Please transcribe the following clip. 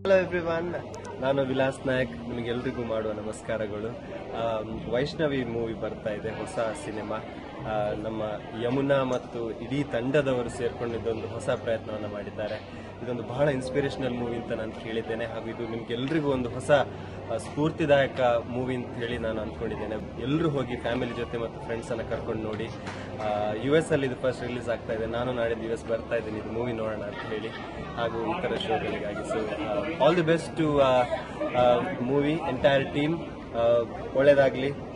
hello everyone ನಾನು ವಿಲಾಸ್ ನಾಯಕ್ ನಿಮಗೆಲ್ರಿಗೂ ಮಾಡುವ ನಮಸ್ಕಾರಗಳು ಆಮ್, ವೈಷ್ಣವಿ ಮೂವಿ ಬರ್ತಾ ಇದೆ ಹೊಸ ಸಿನಿಮಾ ಆ, ನಮ್ಮ ಯಮುನಾ ಮತ್ತು ಇಡೀ ತಂಡದವರು ಸೇರ್ಕೊಂಡಿದ್ದೊಂದು ಹೊಸ ಪ್ರಯತ್ನವನ್ನು ಮಾಡಿದ್ದಾರೆ ಇದೊಂದು ಬಹಳ ಇನ್ಸ್ಪಿರೇಷನಲ್ ಮೂವಿ ಅಂತ ನಾನು ಕೇಳಿದ್ದೇನೆ ಹಾಗೂ ಇದು ನಿಮ್ಗೆಲ್ರಿಗೂ ಒಂದು ಹೊಸ ಆ, ಸ್ಫೂರ್ತಿದಾಯಕ ಮೂವಿ ಅಂತ ಹೇಳಿ ನಾನು ಅಂದ್ಕೊಂಡಿದ್ದೇನೆ ಎಲ್ಲರೂ ಹೋಗಿ ಫ್ಯಾಮಿಲಿ ಜೊತೆ ಮತ್ತು ಫ್ರೆಂಡ್ಸನ್ನು ಕರ್ಕೊಂಡು ನೋಡಿ ಯು ಎಸ್ ಅಲ್ಲಿ ಇದು ಫಸ್ಟ್ ರಿಲೀಸ್ ಆಗ್ತಾ ಇದೆ ನಾನು ನಾಡಿದ್ದು ಯು ಎಸ್ ಬರ್ತಾ ಇದ್ದೀನಿ ಇದು ಮೂವಿ ನೋಡೋಣ ಅಂತ ಹೇಳಿ ಹಾಗೂ ಇತರ ಶೋಗಳಿಗಾಗಿ so all the best to movie entire team ಒಳ್ಳೇದಾಗಲಿ